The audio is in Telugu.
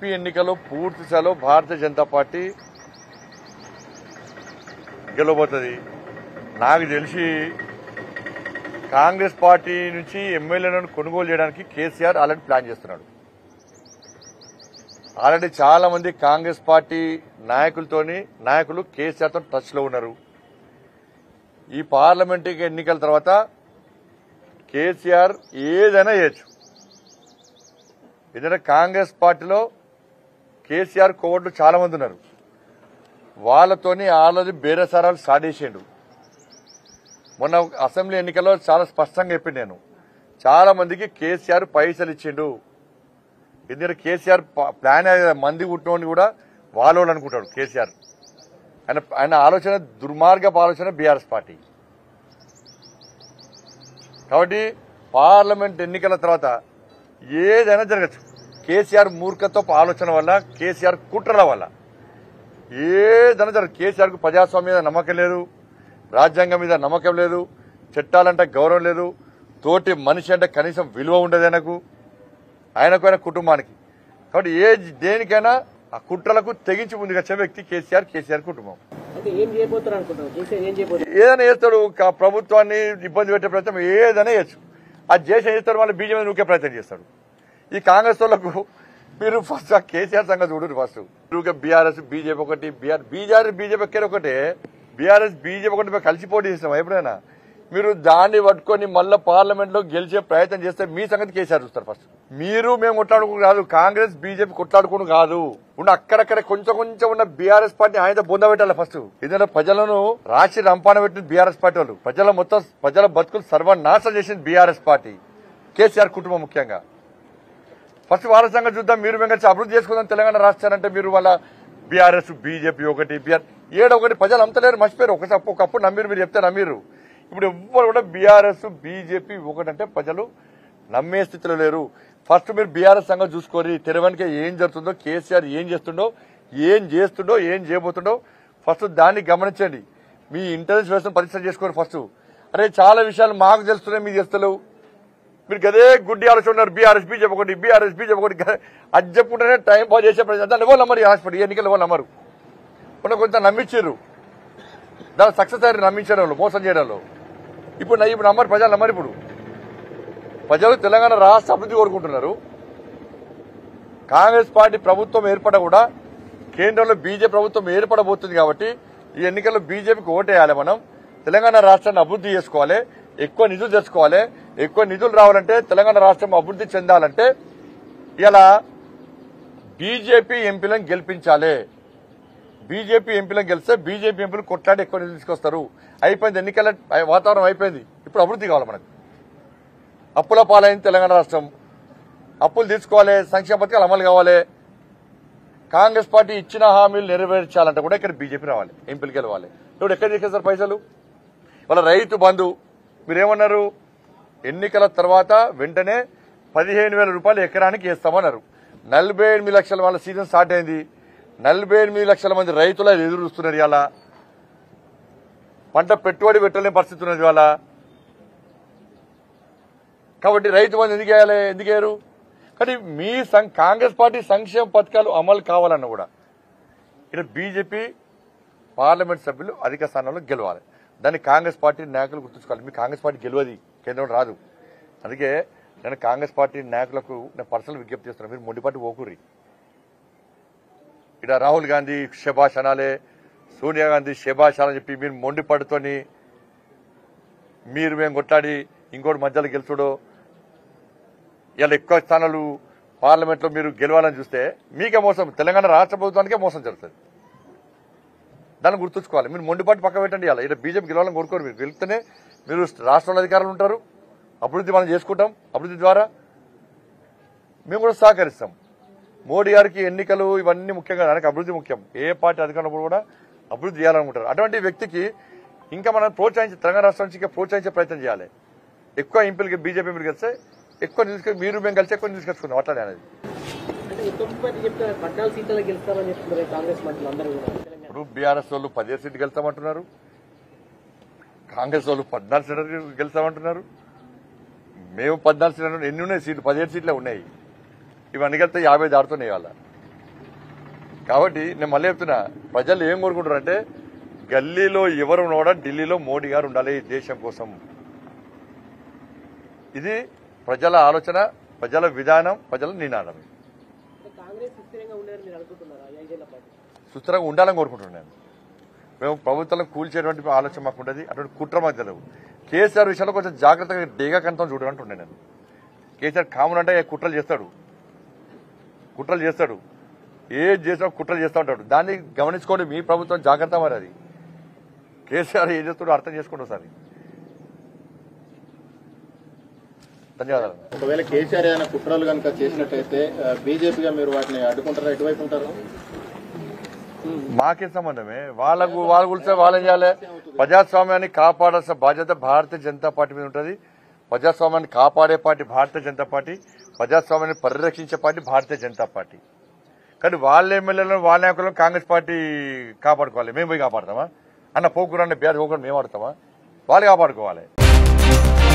ఎంపీ ఎన్నికల్లో పూర్తి స్థాయిలో భారతీయ జనతా పార్టీ గెలవబోతుంది నాకు తెలిసి కాంగ్రెస్ పార్టీ నుంచి ఎమ్మెల్యేలను కొనుగోలు చేయడానికి కేసీఆర్ ఆల్రెడీ ప్లాన్ చేస్తున్నాడు ఆల్రెడీ చాలా మంది కాంగ్రెస్ పార్టీ నాయకులతోని నాయకులు కేసీఆర్ తో టచ్ లో ఉన్నారు ఈ పార్లమెంట్ ఎన్నికల తర్వాత కేసీఆర్ ఏదైనా చేయొచ్చు ఎందుకంటే కాంగ్రెస్ పార్టీలో కేసీఆర్ కోవట్లు చాలా మంది ఉన్నారు వాళ్ళతోని ఆల్రెడీ బేరసారాలు స్టార్ట్ చేసిండు మొన్న అసెంబ్లీ ఎన్నికల్లో చాలా స్పష్టంగా చెప్పింది నేను చాలా మందికి కేసీఆర్ పైసలు ఇచ్చిండు ఎందుకంటే కేసీఆర్ ప- ప్లాన్ అయ్యే మంది పుట్టినోని కూడా వాళ్ళు అనుకుంటాడు కేసీఆర్ ఆయన ఆయన ఆలోచన దుర్మార్గపు ఆలోచన బీఆర్ఎస్ పార్టీ కాబట్టి పార్లమెంట్ ఎన్నికల తర్వాత ఏదైనా జరగచ్చు కేసీఆర్ మూర్ఖత్వపు ఆలోచన వల్ల కేసీఆర్ కుట్రల వల్ల ఏదైనా జరగదు కేసీఆర్ కు ప్రజాస్వామ్యం మీద నమ్మకం లేదు రాజ్యాంగం మీద నమ్మకం లేదు చట్టాలంటే గౌరవం లేదు తోటి మనిషి అంటే కనీసం విలువ ఉండదు ఆయనకు ఆయనకు ఆయన కుటుంబానికి కాబట్టి ఏ దేనికైనా ఆ కుట్రలకు తెగించి ముందుకు వచ్చే వ్యక్తి కేసీఆర్ కేసీఆర్ కుటుంబం అంటే ఏం చేయబోతారు అనుకుంటున్నారు కేసీఆర్ ఏం చేయబోతారు ఏదైనా చేస్తాడు కా- ప్రభుత్వాన్ని ఇబ్బంది పెట్టే ప్రయత్నం ఏదైనా చేయొచ్చు అది చేసి చేస్తాడు మళ్ళీ బీజేపీ నూకే ప్రయత్నం చేస్తాడు ఈ కాంగ్రెస్ వాళ్ళకు మీరు ఫస్ట్ ఆ కేసీఆర్ సంగతి చూడరు ఫస్ట్ ఊరికే బీఆర్ఎస్ బీజేపీ ఒకటి బీఆర్ బీజేపీ బీజేపీ ఎక్కడ ఒకటే బీఆర్ఎస్ బీజేపీ ఒకటి మేము కలిసి పోటీ చేస్తాం ఎప్పుడైనా మీరు దాన్ని పట్టుకొని మళ్ళీ పార్లమెంట్ లో గెలిచే ప్రయత్నం చేస్తే మీ సంగతి కేసీఆర్ చూస్తారు ఫస్ట్ మీరు మేము కొట్లాడుకుని కాదు కాంగ్రెస్ బీజేపీ కొట్లాడుకుని కాదు ఉన్న అక్కడక్కడ కొంచెం కొంచెం ఉన్న బీఆర్ఎస్ పార్టీ ఆయన బొంద పెట్టాలి ఫస్ట్ ఎందుకంటే ప్రజలను రాసి రంపాన పెట్టిన బీఆర్ఎస్ పార్టీ వాళ్ళు ప్రజల మొత్తం ప్రజల బతుకులు సర్వనాశనం చేసింది బీఆర్ఎస్ పార్టీ కేసీఆర్ కుటుంబం ముఖ్యంగా ఫస్ట్ వాళ్ళ సంగతి చూద్దాం మీరు మేము కలిసి అభివృద్ధి చేసుకుందాం తెలంగాణ రాష్ట్రాలంటే మీరు వాళ్ళ బీఆర్ఎస్ బీజేపీ ఒకటి బీఆర్ ఏడు ఒకటి ప్రజలు అంతలేరు మర్చిపోయారు ఒకసారి ఒకప్పుడు నమ్మిరు మీరు చెప్తే నమ్మిరు ఇప్పుడు ఎవ్వరు కూడా బీఆర్ఎస్ బీజేపీ ఒకటంటే ప్రజలు నమ్మే స్థితిలో లేరు ఫస్ట్ మీరు బీఆర్ఎస్ సంగతి చూసుకోరి తెరవనికి ఏం జరుగుతుందో కేసీఆర్ ఏం చేస్తుండో ఏం చేస్తుండో ఏం చేయబోతుండో ఫస్ట్ దాన్ని గమనించండి మీ ఇంటెలిజెన్స్ వ్యవస్థను పరీక్ష చేసుకోరు ఫస్ట్ అరే చాలా విషయాలు మాకు తెలుస్తున్నాయి మీకు తెలుస్తలేవు మీరు గదే గుడ్డి ఆలోచన ఉన్నారు బీఆర్ఎస్ బీజేపీ ఒకటి బీఆర్ఎస్ బీజేపీ ఒకటి గ- అది చెప్పుకుంటేనే టైం పాస్ చేసే ప్రజలు దాన్ని ఎవరు నమ్మరు ఈ హాస్పిటల్ ఈ ఎన్నికలు ఎవరు నమ్మరు మొన్న కొంత నమ్మించారు దాని సక్సెస్ అయ్యారు నమ్మించడం వాళ్ళు, మోసం చేయడంలో ఇప్పుడు నా- ఇప్పుడు నమ్మరు ప్రజలు నమ్మరు ఇప్పుడు ప్రజలు తెలంగాణ రాష్ట్ర అభివృద్ధి కోరుకుంటున్నారు కాంగ్రెస్ పార్టీ ప్రభుత్వం ఏర్పడ కూడా కేంద్రంలో బీజేపీ ప్రభుత్వం ఏర్పడబోతుంది కాబట్టి ఈ ఎన్నికల్లో బీజేపీకి ఓటేయాలి మనం తెలంగాణ రాష్ట్రాన్ని అభివృద్ధి చేసుకోవాలి ఎక్కువ నిధులు తెచ్చుకోవాలి ఎక్కువ నిధులు రావాలంటే తెలంగాణ రాష్ట్రం అభివృద్ధి చెందాలంటే ఇలా బీజేపీ ఎంపీలను గెలిపించాలి బీజేపీ ఎంపీలను గెలిస్తే బీజేపీ ఎంపీలు కొట్లాడి ఎక్కువ నిధులు తీసుకొస్తారు అయిపోయింది ఎన్నికల వాతావరణం అయిపోయింది ఇప్పుడు అభివృద్ధి కావాలి మనకు అప్పుల పాలైంది తెలంగాణ రాష్ట్రం అప్పులు తీసుకోవాలి సంక్షేమ పథకాలు అమలు కావాలి కాంగ్రెస్ పార్టీ ఇచ్చిన హామీలు నెరవేర్చాలంటే కూడా ఇక్కడ బీజేపీ రావాలి ఎంపీలు గెలవాలి ఇప్పుడు ఎక్కడ తీసుకొస్తారు పైసలు వాళ్ళ రైతు బంధు మీరేమన్నారు ఎన్నికల తర్వాత వెంటనే పదిహేను వేల రూపాయలు ఎకరానికి వేస్తామన్నారు నలభై ఎనిమిది లక్షల వాళ్ళ సీజన్ స్టార్ట్ అయింది నలభై ఎనిమిది లక్షల మంది రైతులు అది ఎదురు చూస్తున్నారు ఇవాళ పంట పెట్టుబడి పెట్టలేని పరిస్థితి ఉన్నది ఇవాళ కాబట్టి రైతు బంధు ఎందుకు వేయాలి ఎందుకు వేయరు కానీ మీ సం- కాంగ్రెస్ పార్టీ సంక్షేమ పథకాలు అమలు కావాలన్న కూడా ఇక్కడ బీజేపీ పార్లమెంట్ సభ్యులు అధిక స్థానంలో గెలవాలి దాన్ని కాంగ్రెస్ పార్టీ నాయకులు గుర్తుంచుకోవాలి మీ కాంగ్రెస్ పార్టీ గెలవది కేంద్రం రాదు అందుకే నేను కాంగ్రెస్ పార్టీ నాయకులకు నేను పర్సనల్ విజ్ఞప్తి చేస్తున్నాను మీరు మొండిపాటి ఓకూరి ఇక్కడ రాహుల్ గాంధీ శబాష్ అనాలే సోనియా గాంధీ శబాష్ అని చెప్పి మీరు మొండిపడుతోని మీరు మేము కొట్లాడి ఇంకోటి మధ్యలో గెలుచుడో ఇలా ఎక్కువ స్థానాలు పార్లమెంట్ లో మీరు గెలవాలని చూస్తే మీకే మోసం తెలంగాణ రాష్ట్ర ప్రభుత్వానికే మోసం జరుగుతుంది దాన్ని గుర్తుంచుకోవాలి మీరు మొండిపాటి పక్క పెట్టండి ఇలా ఇక్కడ బీజేపీ గెలవాలని కోరుకోరు మీరు గెలిస్తేనే మీరు రాష్ట్రంలో అధికారులు ఉంటారు అభివృద్ధి మనం చేసుకుంటాం అభివృద్ధి ద్వారా మేము కూడా సహకరిస్తాం మోడీ గారికి ఎన్నికలు ఇవన్నీ ముఖ్యంగా దానికి అభివృద్ధి ముఖ్యం ఏ పార్టీ అధికారంలో కూడా అభివృద్ధి చేయాలనుకుంటారు అటువంటి వ్యక్తికి ఇంకా మనం ప్రోత్సహించి తెలంగాణ రాష్ట్రం నుంచి ఇంకా ప్రోత్సహించే ప్రయత్నం చేయాలి ఎక్కువ ఎంపీలకి బీజేపీ మీరు కలిస్తే ఎక్కువ తీసుకొని మీరు మేము కలిసి ఎక్కువ తీసుకొచ్చుకుందాం అట్లానే అనేది అంటే ఉత్తమ్ పార్టీ చెప్తే పద్నాలుగు సీట్లలో గెలుస్తామని చెప్తున్నారు కాంగ్రెస్ పార్టీలు అందరూ కూడా తెలంగాణ ఇప్పుడు బీఆర్ఎస్ వాళ్ళు పదిహేను సీట్లు గెలుస్తామంటున్నారు కాంగ్రెస్ వాళ్ళు పద్నాలుగు సీట్లు గెలుస్తామంటున్నారు మేము పద్నాలుగు సీట్లు ఎన్ని ఉన్నాయి సీట్లు పదిహేడు సీట్లే ఉన్నాయి ఇవన్నీ కలిస్తే యాభై దాడుతున్నాయి వాళ్ళ కాబట్టి నేను మళ్ళీ చెప్తున్నా ప్రజలు ఏం కోరుకుంటారు అంటే గల్లీలో ఎవరు కూడా ఢిల్లీలో మోడీ గారు ఉండాలి ఈ దేశం కోసం ఇది ప్రజల ఆలోచన ప్రజల విధానం ప్రజల నినాదం అంటే కాంగ్రెస్ సుస్థిరంగా ఉండేదని మీరు అనుకుంటున్నారా ఈ ఐదేళ్ల పాటు సుస్థిరంగా ఉండాలని కోరుకుంటున్నాను మేము ప్రభుత్వం కూల్చేటువంటి ఆలోచన మాకు ఉండదు అటువంటి కుట్ర మాకు తెలియదు కేసీఆర్ విషయంలో కొంచెం జాగ్రత్తగా డేగా కనతం చూడమంటుండే నేను కేసీఆర్ కామన్ అంటే కుట్రలు చేస్తాడు కుట్రలు చేస్తాడు ఏది చేసినా కుట్రలు చేస్తూ ఉంటాడు దాన్ని గమనించుకోండి మీ ప్రభుత్వం జాగ్రత్త మరి అది కేసీఆర్ ఏం చేస్తాడో అర్థం చేసుకోండి ఒకసారి ధన్యవాదాలు ఒకవేళ కేసీఆర్ ఏదైనా కుట్రలు కనుక చేసినట్టయితే ఆ, బీజేపీగా మీరు వాటిని అడ్డుకుంటారా ఎటువైపు ఉంటారు మాకే సంబంధమే వాళ్ళకు వాళ్ళ గురించి వాళ్ళేం చేయాలి ప్రజాస్వామ్యాన్ని కాపాడాల్సిన బాధ్యత భారతీయ జనతా పార్టీ మీద ఉంటుంది ప్రజాస్వామ్యాన్ని కాపాడే పార్టీ భారతీయ జనతా పార్టీ ప్రజాస్వామ్యాన్ని పరిరక్షించే పార్టీ భారతీయ జనతా పార్టీ కానీ వాళ్ళ ఎమ్మెల్యేలను వాళ్ళ నాయకులను కాంగ్రెస్ పార్టీ కాపాడుకోవాలి మేము పోయి కాపాడతామా అన్న పోకురు అన్న బేద పోకురు మేము ఆడతామా వాళ్ళు కాపాడుకోవాలి